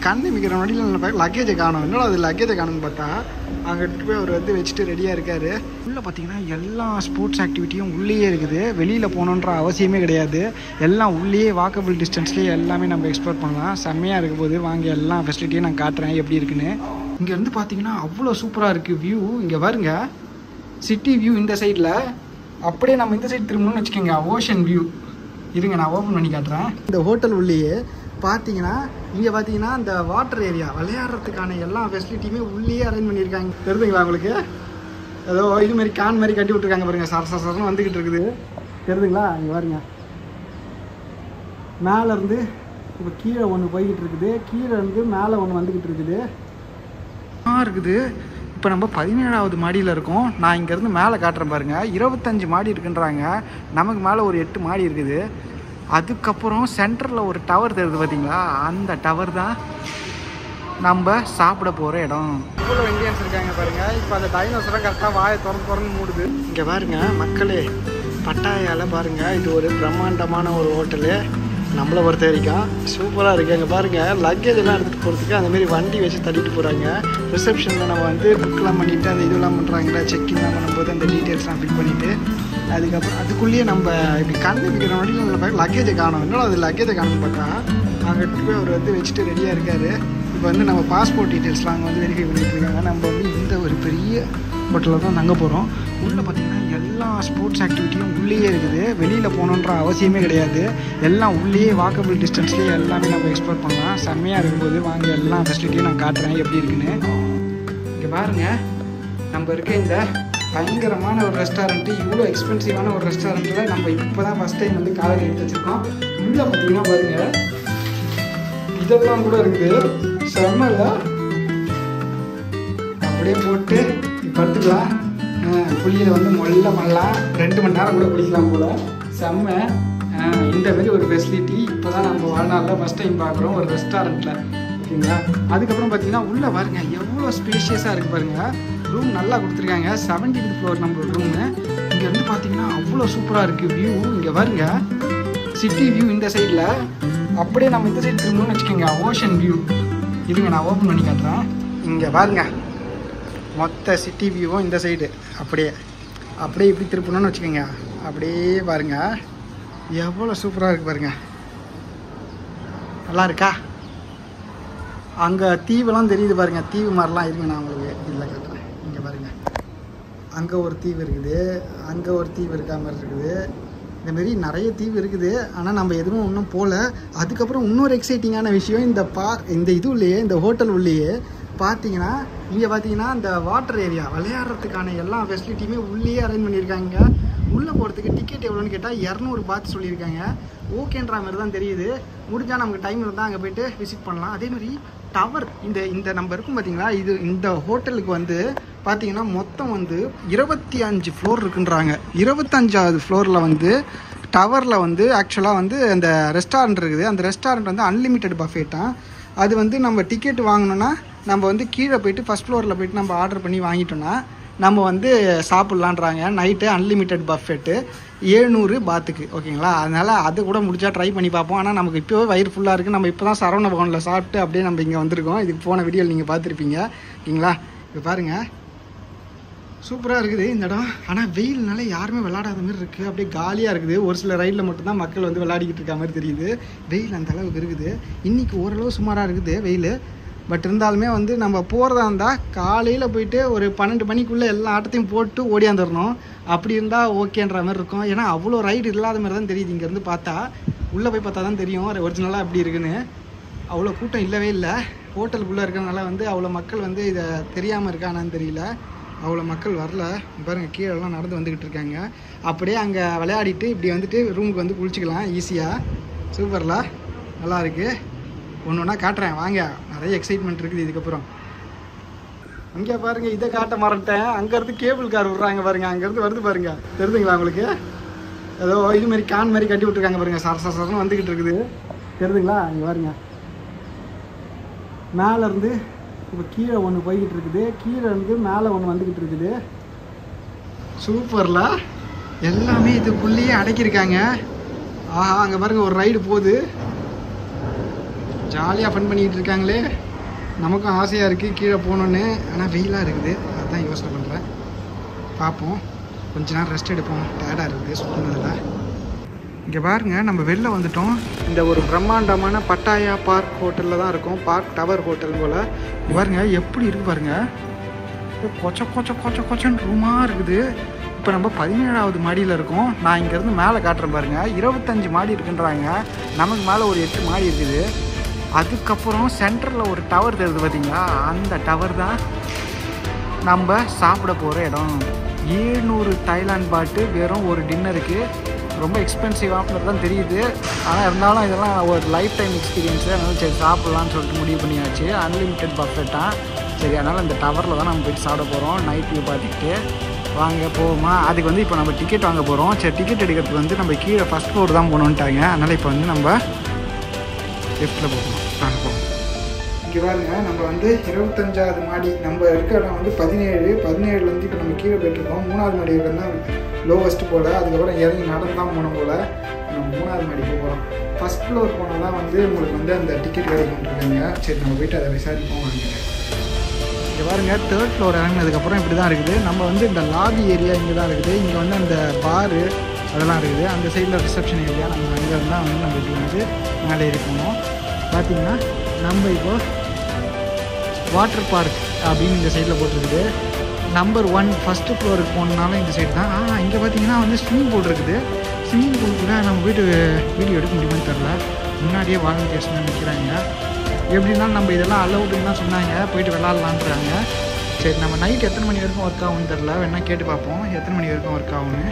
கண்ணு மிக்கிற நொடியில் லக்கேஜை காணும் என்னடா அது லக்கேஜை காணும்னு பார்த்தா அங்கே போய் அவர் வந்து வச்சுட்டு ரெடியாக இருக்காரு உள்ளே பார்த்தீங்கன்னா எல்லா ஸ்போர்ட்ஸ் ஆக்டிவிட்டியும் உள்ளேயே இருக்குது வெளியில் போகணுன்ற அவசியமே கிடையாது எல்லாம் உள்ளேயே வாக்கபிள் டிஸ்டன்ஸ்லேயே எல்லாமே நம்ம எக்ஸ்ப்ளோர் பண்ணலாம் செம்மையாக இருக்க போது வாங்க எல்லா ஃபெசிலிட்டியும் நான் காட்டுறேன் எப்படி இருக்குன்னு இங்கேருந்து பார்த்தீங்கன்னா அவ்வளோ சூப்பராக இருக்குது வியூ இங்கே பாருங்க சிட்டி வியூ இந்த சைடில் அப்படியே நம்ம இந்த சைடு திரும்பணும்னு வச்சுக்கோங்க ஓஷன் வியூ இருங்க நான் ஓப்பன் பண்ணி காட்டுறேன் இந்த ஹோட்டல் உள்ளேயே பார்த்தீங்கன்னா இங்கே பார்த்தீங்கன்னா இந்த வாட்டர் ஏரியா விளையாடுறதுக்கான எல்லா ஃபெசிலிட்டியுமே உள்ளேயே அரேஞ்ச் பண்ணியிருக்காங்க தெரியுதுங்களா உங்களுக்கு ஏதோ இது மாதிரி கான் மாதிரி கட்டி விட்டுருக்காங்க பாருங்க சர சர சரன்னு வந்துக்கிட்டு இருக்குது தெரியுதுங்களா இங்கே பாருங்க மேலே இருந்து இப்போ கீழே ஒன்று போய்கிட்டு இருக்குது கீழே இருந்து மேலே ஒன்று வந்துக்கிட்டு இருக்குது ஆ இருக்குது இப்போ நம்ம பதினேழாவது மாடியில் இருக்கோம் நான் இங்கேருந்து மேலே காட்டுறேன் பாருங்கள் இருபத்தஞ்சு மாடி இருக்குன்றாங்க நமக்கு மேலே ஒரு எட்டு மாடி இருக்குது அதுக்கப்புறம் சென்டரில் ஒரு டவர் தெரியுது பார்த்தீங்களா அந்த டவர் தான் நம்ம சாப்பிட போகிற இடம் இவ்வளோ இந்தியன்ஸ் இருக்காங்க பாருங்க இப்போ அந்த டைனோசரம் கரெக்டாக வாயை திறந்து திறந்து மூடுது இங்கே பாருங்க மக்களே பட்டாயால பாருங்க இது ஒரு பிரம்மாண்டமான ஒரு ஹோட்டலு நம்மளை பொறுத்த வரைக்கும் சூப்பராக இருக்குது அங்கே பாருங்கள் லக்கேஜ் எல்லாம் எடுத்துகிட்டு போகிறதுக்கு அந்த மாதிரி வண்டி வச்சு தள்ளிட்டு போகிறாங்க ரிசப்ஷனில் நம்ம வந்து புக்கெலாம் பண்ணிவிட்டு அந்த இதெல்லாம் பண்ணுறாங்களா செக்இன்லாம் பண்ணும்போது அந்த டீட்டெயில்ஸ்லாம் ஃபில் பண்ணிவிட்டு அதுக்கப்புறம் அதுக்குள்ளேயே நம்ம இப்படி கண்ணு வைக்கிற நொடியில் லக்கேஜை காணும் என்னடா அது லக்கேஜை காணும்னு பார்த்தா அங்கே போய் அவர் வந்து வச்சுட்டு ரெடியாக இருக்காரு இப்போ வந்து நம்ம பாஸ்போர்ட் டீட்டெயில்ஸ்லாம் அங்கே வந்து வெரிஃபை பண்ணிட்டு இருக்காங்க நம்ம வந்து இந்த ஒரு பெரிய ஹோட்டலில் தான் தங்க போகிறோம் உள்ளே பார்த்தீங்கன்னா எல்லா ஸ்போர்ட்ஸ் ஆக்டிவிட்டியும் உள்ளேயே இருக்குது வெளியில் போகணுன்ற அவசியமே கிடையாது எல்லாம் உள்ளேயே வாக்கபிள் டிஸ்டன்ஸ்லேயே எல்லாமே நம்ம எக்ஸ்ப்ளோர் பண்ணலாம் செம்மையாக இருக்கும்போது வாங்க எல்லா ஃபெசிலிட்டியும் நான் காட்டுறேன் எப்படி இருக்குன்னு இங்கே பாருங்க நம்ம இருக்க இந்த பயங்கரமான ஒரு ரெஸ்டாரண்ட்டு இவ்வளோ எக்ஸ்பென்சிவான ஒரு ரெஸ்டாரண்ட்டில் நம்ம இப்போ தான் ஃபஸ்ட் டைம் வந்து காலையில் எடுத்து வச்சுருக்கோம் உள்ளே பார்த்தீங்கன்னா பாருங்கள் இதெல்லாம் கூட இருக்குது செம்மல அப்படியே போட்டு படுத்துக்கலாம் குளியில் வந்து மொல்ல பண்ணலாம் ரெண்டு மணி நேரம் கூட குளிக்கலாம் போல செம்ம ஆஹ் இந்த மாதிரி ஒரு ஃபெசிலிட்டி இப்போ தான் நம்ம வாழ்நாளில் ஃபஸ்ட் டைம் பார்க்குறோம் ஒரு ரெஸ்டாரண்ட்டில் ஓகேங்களா அதுக்கப்புறம் பார்த்தீங்கன்னா உள்ளே பாருங்க எவ்வளோ ஸ்பேஷியஸாக இருக்குது பாருங்க ரூம் நல்லா கொடுத்துருக்காங்க செவன்டீன்த் ஃப்ளோர் நம்மளோட ரூமு இங்கே வந்து பார்த்தீங்கன்னா அவ்வளோ சூப்பராக இருக்குது வியூ இங்கே பாருங்க சிட்டி வியூ இந்த சைடில் அப்படியே நம்ம இந்த சைடு திரும்பணும்னு வச்சுக்கோங்க ஓஷன் வியூ இருங்க நான் ஓப்பன் பண்ணி காட்டுறேன் இங்கே பாருங்க மொத்த சிட்டி வியூவும் இந்த சைடு அப்படியே அப்படியே இப்படி திருப்பணும்னு வச்சுக்கோங்க அப்படியே பாருங்க எவ்வளோ சூப்பராக இருக்குது பாருங்க நல்லா இருக்கா அங்கே தீவெல்லாம் தெரியுது பாருங்க தீவு மாதிரிலாம் இருக்கு நான் உங்களுக்கு இதில் காட்டுறேன் இங்கே பாருங்க அங்கே ஒரு தீவு இருக்குது அங்கே ஒரு தீவு இருக்கா மாதிரி இருக்குது இந்த மாதிரி நிறைய தீவு இருக்குது ஆனால் நம்ம எதுவும் இன்னும் போகல அதுக்கப்புறம் இன்னொரு எக்ஸைட்டிங்கான விஷயம் இந்த பார் இந்த இது உள்ளேயே இந்த ஹோட்டல் உள்ளேயே பார்த்தீங்கன்னா இங்கே பார்த்தீங்கன்னா இந்த வாட்டர் ஏரியா விளையாடுறதுக்கான எல்லா ஃபெசிலிட்டியுமே உள்ளேயே அரேஞ்ச் பண்ணியிருக்காங்க உள்ளே போகிறதுக்கு டிக்கெட் எவ்வளோன்னு கேட்டால் இரநூறு பார்த்து சொல்லியிருக்காங்க ஓகேன்ற மாதிரி தான் தெரியுது முடிஞ்சால் நமக்கு டைம் இருந்தால் அங்கே போயிட்டு விசிட் பண்ணலாம் அதே மாதிரி டவர் இந்த இந்த நம்ம இருக்கும் பார்த்தீங்களா இது இந்த ஹோட்டலுக்கு வந்து பார்த்தீங்கன்னா மொத்தம் வந்து இருபத்தி அஞ்சு ஃப்ளோர் இருக்குன்றாங்க இருபத்தஞ்சாவது ஃப்ளோரில் வந்து டவரில் வந்து ஆக்சுவலாக வந்து அந்த ரெஸ்டாரண்ட் இருக்குது அந்த ரெஸ்டாரண்ட் வந்து அன்லிமிட்டெட் பஃபேட்டான் அது வந்து நம்ம டிக்கெட் வாங்கினோன்னா நம்ம வந்து கீழே போயிட்டு ஃபஸ்ட் ஃப்ளோரில் போயிட்டு நம்ம ஆர்டர் பண்ணி வாங்கிட்டோம்னா நம்ம வந்து சாப்பிட்லான்றாங்க நைட்டு அன்லிமிட்டெட் பஃபெட்டு ஏழ்நூறு பாத்துக்கு ஓகேங்களா அதனால் அது கூட முடிச்சா ட்ரை பண்ணி பார்ப்போம் ஆனால் நமக்கு இப்போவே வயிறு ஃபுல்லாக இருக்குது நம்ம இப்போ தான் சரவண பவனில் சாப்பிட்டு அப்படியே நம்ம இங்கே வந்திருக்கோம் இதுக்கு போன வீடியோவில் நீங்கள் பார்த்துருப்பீங்க ஓகேங்களா இப்போ பாருங்கள் சூப்பராக இருக்குது இந்த இடம் ஆனால் வெயில்னால யாருமே விளையாடாத மாதிரி இருக்குது அப்படியே காலியாக இருக்குது ஒரு சில ரயிலில் மட்டும்தான் மக்கள் வந்து விளையாடிக்கிட்டு இருக்க மாதிரி தெரியுது வெயில் அந்த அளவுக்கு இருக்குது இன்றைக்கி ஓரளவு சுமாராக இருக்குது வெயில் பட் இருந்தாலுமே வந்து நம்ம போகிறதா இருந்தால் காலையில் போயிட்டு ஒரு பன்னெண்டு மணிக்குள்ளே எல்லா ஆட்டத்தையும் போட்டு ஓடியாந்துடணும் அப்படி இருந்தால் ஓகேன்ற மாதிரி இருக்கும் ஏன்னா அவ்வளோ ரைடு இல்லாத மாதிரி தான் தெரியுது இங்கேருந்து பார்த்தா உள்ளே போய் பார்த்தா தான் தெரியும் ஒரிஜினலாக எப்படி இருக்குன்னு அவ்வளோ கூட்டம் இல்லவே இல்லை ஹோட்டலுக்குள்ளே இருக்கிறதுனால வந்து அவ்வளோ மக்கள் வந்து இதை தெரியாமல் இருக்கானான்னு தெரியல அவ்வளோ மக்கள் வரல பாருங்க கீழெல்லாம் நடந்து வந்துக்கிட்டு இருக்காங்க அப்படியே அங்கே விளையாடிட்டு இப்படி வந்துட்டு ரூமுக்கு வந்து குளிச்சுக்கலாம் ஈஸியாக சூப்பர்ல நல்லா இருக்கு ஒன்று ஒன்றா காட்டுறேன் வாங்க நிறைய எக்ஸைட்மெண்ட் இருக்குது இதுக்கப்புறம் இங்கே பாருங்க இதை காட்ட மறந்துட்டேன் அங்கேருந்து கேபிள் கார் விட்றாங்க பாருங்க அங்கேருந்து வருது பாருங்க தெரியுதுங்களா உங்களுக்கு ஏதோ இது மாதிரி கான் மாதிரி கட்டி விட்டுருக்காங்க பாருங்க சர சர சரன்னு வந்துக்கிட்டு இருக்குது தெரியுதுங்களா இங்கே பாருங்க மேலே இருந்து இப்போ கீழே ஒன்று போய்கிட்டு இருக்குது கீழே இருந்து மேலே ஒன்று வந்துக்கிட்டு இருக்குது சூப்பர்ல எல்லாமே இதுக்குள்ளேயே அடக்கியிருக்காங்க ஆஹா அங்கே பாருங்க ஒரு ரைடு போகுது ஜாலியாக ஃபன் பண்ணிக்கிட்டு இருக்காங்களே நமக்கும் ஆசையாக இருக்குது கீழே போகணுன்னு ஆனால் வெயிலாக இருக்குது அதுதான் யோசனை பண்ணுறேன் பார்ப்போம் கொஞ்ச நேரம் ரெஸ்ட் எடுப்போம் டயர்டாக இருக்குது சுற்றுனதில் இங்கே பாருங்க நம்ம வெளில வந்துட்டோம் இந்த ஒரு பிரம்மாண்டமான பட்டாயா பார்க் ஹோட்டலில் தான் இருக்கோம் பார்க் டவர் ஹோட்டல் போல் இங்க பாருங்க எப்படி இருக்கு பாருங்க இப்போ கொச்ச கொச்ச கொச்ச கொச்சன்னு ரூமாக இருக்குது இப்போ நம்ம பதினேழாவது மாடியில் இருக்கோம் நான் இங்கேருந்து மேலே காட்டுறேன் பாருங்க இருபத்தஞ்சு மாடி இருக்குன்றாங்க நமக்கு மேலே ஒரு எட்டு மாடி இருக்குது அதுக்கப்புறம் சென்டரில் ஒரு டவர் தெரியுது பார்த்தீங்களா அந்த டவர் தான் நம்ம சாப்பிட போகிற இடம் ஏழ்நூறு தாய்லாந்து பாட்டு வெறும் ஒரு டின்னருக்கு ரொம்ப எக்ஸ்பென்சிவ் ஆஃபர் தான் தெரியுது ஆனால் இருந்தாலும் இதெல்லாம் ஒரு லைஃப் டைம் எக்ஸ்பீரியன்ஸு அதனால சரி சாப்பிட்லான்னு சொல்லிட்டு முடிவு பண்ணியாச்சு அன்லிமிட்டெட் பஃபெட்டாக சரி அதனால் இந்த டவரில் தான் நம்ம போயிட்டு சாப்பிட போகிறோம் நைட் வியூ பார்த்துக்கிட்டு வாங்க போவோமா அதுக்கு வந்து இப்போ நம்ம டிக்கெட் வாங்க போகிறோம் சரி டிக்கெட் எடுக்கிறதுக்கு வந்து நம்ம கீழே ஃபஸ்ட் ஃப்ளோர் தான் போகணுன்ட்டாங்க அதனால் இப்போ வந்து நம்ம லெஃப்ட்டில் போகணும் வாங்க போவோம் இங்கே பாருங்க நம்ம வந்து இருபத்தஞ்சாவது மாடி நம்ம இருக்க இடம் வந்து பதினேழு பதினேழுலேருந்து இப்போ நம்ம கீழே போயிட்டுருக்கோம் மூணாவது மாடி வரைக்கும் தான் லோவஸ்ட்டு போல் அதுக்கப்புறம் இறங்கி நடந்து தான் போனோம் போல் நம்ம மூணாவது மாடி போக போகிறோம் ஃபஸ்ட் ஃப்ளோர் போனால் தான் வந்து உங்களுக்கு வந்து அந்த டிக்கெட் கிடைக்கும்ன்றிருக்காங்க சரி நம்ம போயிட்டு அதை விசாரிப்போம் வாங்க இங்கே பாருங்க தேர்ட் ஃப்ளோர் இறங்கினதுக்கப்புறம் இப்படி தான் இருக்குது நம்ம வந்து இந்த லாபி ஏரியா இங்கே தான் இருக்குது இங்கே வந்து அந்த பாரு அதெல்லாம் இருக்குது அந்த சைடில் ரிசப்ஷன் ஏரியா நம்ம அங்கே இருந்தால் வந்து நம்ம இப்படி வந்து மேலே ஏறி போனோம் பார்த்தீங்கன்னா நம்ம இப்போ வாட்டர் பார்க் அப்படின்னு இந்த சைடில் போட்டிருக்குது நம்பர் ஒன் ஃபஸ்ட்டு ஃப்ளோருக்கு போனனாலும் இந்த சைடு தான் ஆ இங்கே பார்த்தீங்கன்னா வந்து ஸ்விம்மிங் பூல் இருக்குது ஸ்விம்மிங் பூல் கூட நம்ம போயிட்டு வீடியோ எடுக்க முடியுமான்னு தெரில முன்னாடியே வாலண்டியர்ஸ்லாம் நிற்கிறாங்க எப்படின்னாலும் நம்ம இதெல்லாம் அலௌடுன்னு தான் சொன்னாங்க போயிட்டு விளாட்லான்றாங்க சரி நம்ம நைட் எத்தனை மணி வரைக்கும் ஒர்க் ஆகும்னு தெரில வேணா கேட்டு பார்ப்போம் எத்தனை மணி வரைக்கும் ஒர்க் ஆகும்னு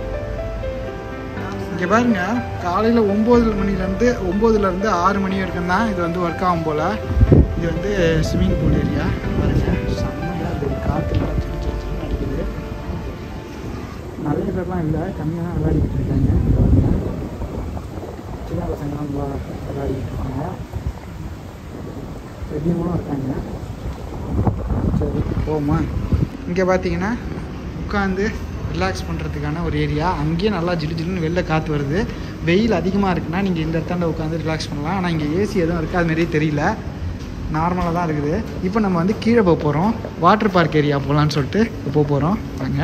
இங்கே பாருங்க காலையில் ஒம்பது மணிலேருந்து ஒம்போதுலேருந்து ஆறு மணி வரைக்கும் தான் இது வந்து ஒர்க் ஆகும் போல் இது வந்து ஸ்விம்மிங் பூல் ஏரியா பாருங்க செம்மையாக இருக்குது காற்றுலாம் சின்ன சின்ன சின்ன அடிக்குது நிறைய பேர்லாம் இல்லை கம்மியாக தான் விளையாடிக்கிட்டு இருக்காங்க பாருங்க. சின்ன பசங்களாம் நல்லா விளையாடிக்கிட்டு இருக்காங்க பெரியவங்களும் இருக்காங்க சரி போமா இங்கே பார்த்தீங்கன்னா உட்காந்து ரிலாக்ஸ் பண்ணுறதுக்கான ஒரு ஏரியா அங்கேயே நல்லா ஜிலு ஜிலுன்னு வெளில காற்று வருது வெயில் அதிகமாக இருக்குன்னா நீங்கள் இந்த இடத்தாண்ட உட்காந்து ரிலாக்ஸ் பண்ணலாம் ஆனால் இங்கே ஏசி எதுவும் இருக்காது மாதிரியே தெரியல நார்மலாக தான் இருக்குது இப்போ நம்ம வந்து கீழே போக போகிறோம் வாட்டர் பார்க் ஏரியா போகலான்னு சொல்லிட்டு இப்போ போக போகிறோம் வாங்க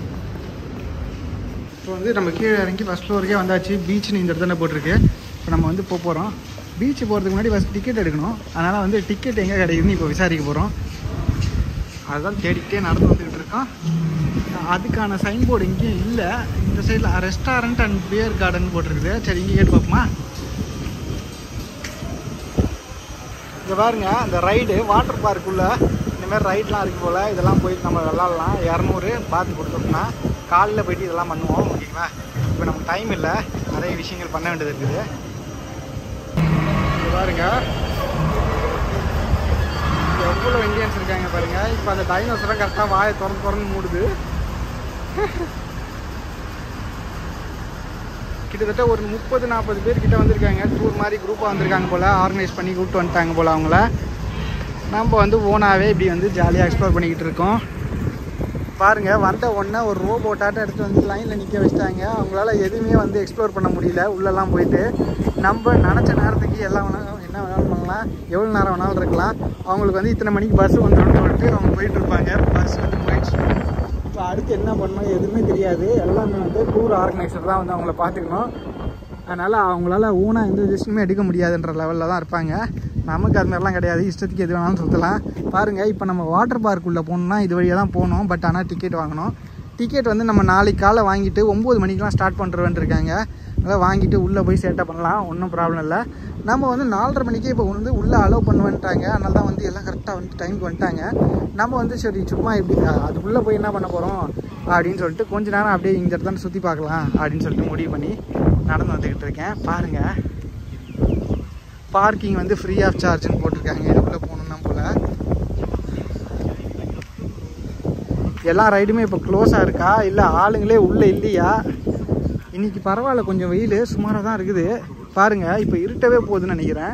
இப்போ வந்து நம்ம கீழே இறங்கி ஃபஸ்ட் ஃப்ளோருக்கே வந்தாச்சு பீச்னு இந்த இடத்துல போட்டிருக்கு இப்போ நம்ம வந்து போக போகிறோம் பீச் போகிறதுக்கு முன்னாடி ஃபஸ்ட் டிக்கெட் எடுக்கணும் அதனால் வந்து டிக்கெட் எங்கே கிடைக்குதுன்னு இப்போ விசாரிக்க போகிறோம் அதுதான் தேடிக்கிட்டே நடந்து வந்துக்கிட்டு இருக்கோம் அதுக்கான சைன் போர்டு இங்கேயும் இல்லை இந்த சைடில் ரெஸ்டாரண்ட் அண்ட் பியர் கார்டன் போட்டிருக்குது சரி இங்கே கேட்டு பார்ப்போமா இங்கே பாருங்க அந்த ரைடு வாட்டர் பார்க்குள்ளே இந்தமாதிரி ரைட்லாம் இருக்கு போல் இதெல்லாம் போயிட்டு நம்ம விளாட்லாம் இரநூறு பார்த்து கொடுத்தோம்னா காலையில் போயிட்டு இதெல்லாம் பண்ணுவோம் ஓகேங்களா இப்போ நமக்கு டைம் இல்லை நிறைய விஷயங்கள் பண்ண வேண்டியது இருக்குது இங்கே பாருங்க எவ்வளோ இந்தியன்ஸ் இருக்காங்க பாருங்க இப்போ அந்த டைனோசரம் கரெக்டாக வாயை திறந்து திறந்து மூடுது கிட்டத்தட்ட ஒரு முப்பது நாற்பது பேர் கிட்ட வந்திருக்காங்க டூர் மாதிரி குரூப்பாக வந்திருக்காங்க போல் ஆர்கனைஸ் பண்ணி கூப்பிட்டு வந்துட்டாங்க போல் அவங்கள நம்ம வந்து ஓனாகவே இப்படி வந்து ஜாலியாக எக்ஸ்ப்ளோர் பண்ணிக்கிட்டு இருக்கோம் பாருங்கள் வந்த உடனே ஒரு ரோபோட்டாட்டம் எடுத்து வந்து லைனில் நிற்க வச்சிட்டாங்க அவங்களால எதுவுமே வந்து எக்ஸ்ப்ளோர் பண்ண முடியல உள்ளெல்லாம் போயிட்டு நம்ம நினச்ச நேரத்துக்கு எல்லாம் வேணாலும் என்ன வேணாலும் பண்ணலாம் எவ்வளோ நேரம் வேணாலும் இருக்கலாம் அவங்களுக்கு வந்து இத்தனை மணிக்கு பஸ் வந்துடும் சொல்லிட்டு அவங்க போயிட்டு இருப்பாங்க பஸ் வந்து போயிடுச்சு இப்போ அடுத்து என்ன பண்ணணும் எதுவுமே தெரியாது எல்லாமே வந்து டூர் ஆர்கனைசர் தான் வந்து அவங்கள பார்த்துக்கணும் அதனால் அவங்களால ஊனாக எந்த டிசிஷனுமே எடுக்க முடியாதுன்ற லெவலில் தான் இருப்பாங்க நமக்கு அது மாதிரிலாம் கிடையாது இஷ்டத்துக்கு எது வேணாலும் சுற்றலாம் பாருங்கள் இப்போ நம்ம வாட்டர் பார்க்குள்ளே போகணுன்னா இது வழியாக தான் போகணும் பட் ஆனால் டிக்கெட் வாங்கணும் டிக்கெட் வந்து நம்ம நாளைக்கு காலை வாங்கிட்டு ஒம்பது மணிக்கெலாம் ஸ்டார்ட் பண்ணுறவன் இருக்காங்க அதனால் வாங்கிட்டு உள்ளே போய் சேட்டப் பண்ணலாம் ஒன்றும் ப்ராப்ளம் இல்லை நம்ம வந்து நாலரை மணிக்கே இப்போ வந்து உள்ளே அலோவ் பண்ணுவேன்ட்டாங்க அதனால தான் வந்து எல்லாம் கரெக்டாக வந்து டைமுக்கு வந்துட்டாங்க நம்ம வந்து சரி சும்மா இப்படி அதுக்குள்ளே போய் என்ன பண்ண போகிறோம் அப்படின்னு சொல்லிட்டு கொஞ்ச நேரம் அப்படியே இந்த இடத்துல சுற்றி பார்க்கலாம் அப்படின்னு சொல்லிட்டு முடிவு பண்ணி நடந்து வந்துக்கிட்டு இருக்கேன் பாருங்கள் பார்க்கிங் வந்து ஃப்ரீ ஆஃப் சார்ஜ்னு போட்டிருக்காங்க இதுக்குள்ளே போகணுன்னா போல் எல்லா ரைடுமே இப்போ க்ளோஸாக இருக்கா இல்லை ஆளுங்களே உள்ளே இல்லையா இன்னைக்கு பரவாயில்ல கொஞ்சம் வெயில் சுமாராக தான் இருக்குது பாருங்க இப்போ இருட்டவே போகுதுன்னு நினைக்கிறேன்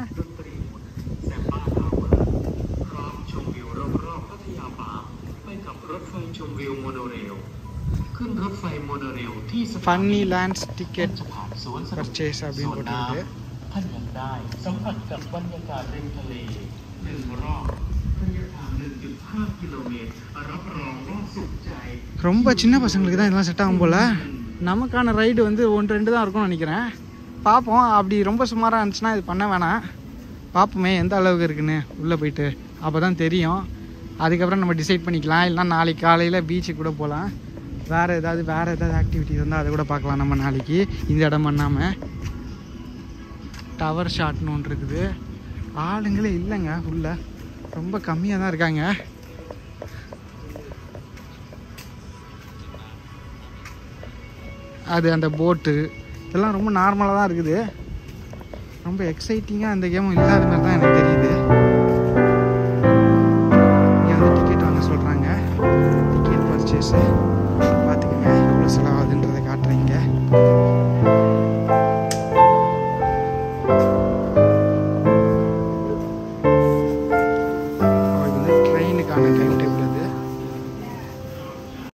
ชมวิวรอบๆพัทยาปาร์คไปกับรถไฟชมวิวโมโนเรล ขึ้นรถไฟโมโนเรลที่สถานี ஃபன்னி லேண்ட்ஸ் டிக்கெட் จะผ่านสวนสนุก பர்ச்சேஸ் அப்படின்னு สวนน้ போட்டிருக்கு ำทท่านยังได้สัมผัสกับบรรยากาศริมทะเลหนึ่งรอบระยะทาง 1.5 กิโลเมตร รับรองว่าสุขใจ ரொம்ப சின்ன பசங்களுக்கு தான் இதெல்லாம் செட் ஆகும் போல் நமக்கான ரைடு வந்து ஒன்று ரெண்டு தான் இருக்கும்னு நினைக்கிறேன் பார்ப்போம் அப்படி ரொம்ப சுமாராக இருந்துச்சுன்னா இது பண்ண வேணாம் பார்ப்போமே எந்த அளவுக்கு இருக்குன்னு உள்ளே போயிட்டு அப்போ தான் தெரியும் அதுக்கப்புறம் நம்ம டிசைட் பண்ணிக்கலாம் இல்லைனா நாளைக்கு காலையில் பீச்சுக்கு கூட போகலாம் வேறு ஏதாவது வேறு ஏதாவது ஆக்டிவிட்டி இருந்தால் அதை கூட பார்க்கலாம் நம்ம நாளைக்கு இந்த இடம் பண்ணாமல் டவர் ஷாட்னு ஒன்று இருக்குது ஆளுங்களே இல்லைங்க உள்ள ரொம்ப கம்மியாக தான் இருக்காங்க அது அந்த போட்டு இதெல்லாம் ரொம்ப நார்மலாக தான் இருக்குது ரொம்ப எக்ஸைட்டிங்காக அந்த கேமும் இல்லாத மாதிரி தான் எனக்கு தெரியுது இங்கே வந்து டிக்கெட் வாங்க சொல்கிறாங்க டிக்கெட் பர்ச்சேஸு பார்த்துக்கோங்க எவ்வளோ செலவாகுதுன்றதை காட்டுறீங்க இது வந்து ட்ரெயினுக்கான டைம்